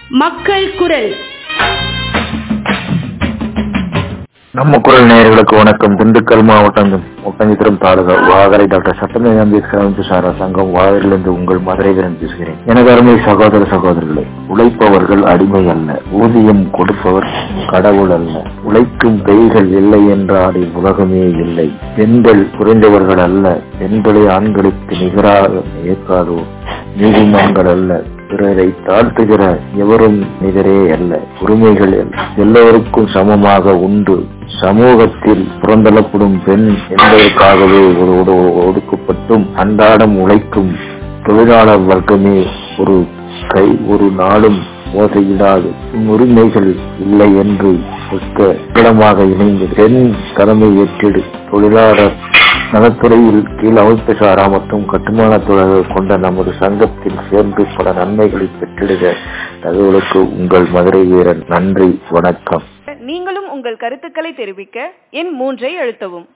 மக்கள் குரல் நம்ம குரல் நேயர்களுக்கு வணக்கம் திண்டுக்கல் மாவட்டம் ஒட்டஞ்சித்திரம் தாலுகா வாகரை டாக்டர் சட்டமேதை அம்பேத்கர் அமைப்பு சாரா சங்கம் வாகரிலிருந்து உங்கள் மதுரை வீரன் பேசுகிறேன் எனது அருமை சகோதர சகோதரர்களே உழைப்பவர்கள் அடிமை அல்ல ஊதியம் கொடுப்பவர் கடவுள் அல்ல உழைக்கும் பெய்கள் இல்லை என்றால் உலகமே இல்லை பெண்கள் குறைந்தவர்கள் அல்ல பெண்களை ஆண்களுக்கு நிகராக இயக்காதோ நீதிமன்றங்கள் அல்ல பிறரை தாழ்த்துகிற எவரும் நிகரே அல்ல உரிமைகள் எல்லோருக்கும் சமமாக உண்டு சமூகத்தில் புறந்தள்ளப்படும் பெண் என்பதற்காகவே ஒரு ஒடுக்கப்பட்டும் அன்றாடம் உழைக்கும் தொழிலாளர் வர்க்கமே ஒரு கை ஒரு நாளும் ஓசையிடாது உரிமைகள் இல்லை என்று இடமாக இணைந்து பெண் கடமை ஏற்றிடு தொழிலாளர் நலத்துறையில் கீழ் அமைப்பு சாரா மற்றும் கட்டுமான தொழில்கள் கொண்ட நமது சங்கத்தில் சேர்ந்து பல நன்மைகளை பெற்றிடுக தகவலுக்கு உங்கள் மதுரை வீரன் நன்றி வணக்கம் நீங்களும் உங்கள் கருத்துக்களை தெரிவிக்க எண் மூன்றை அழுத்தவும்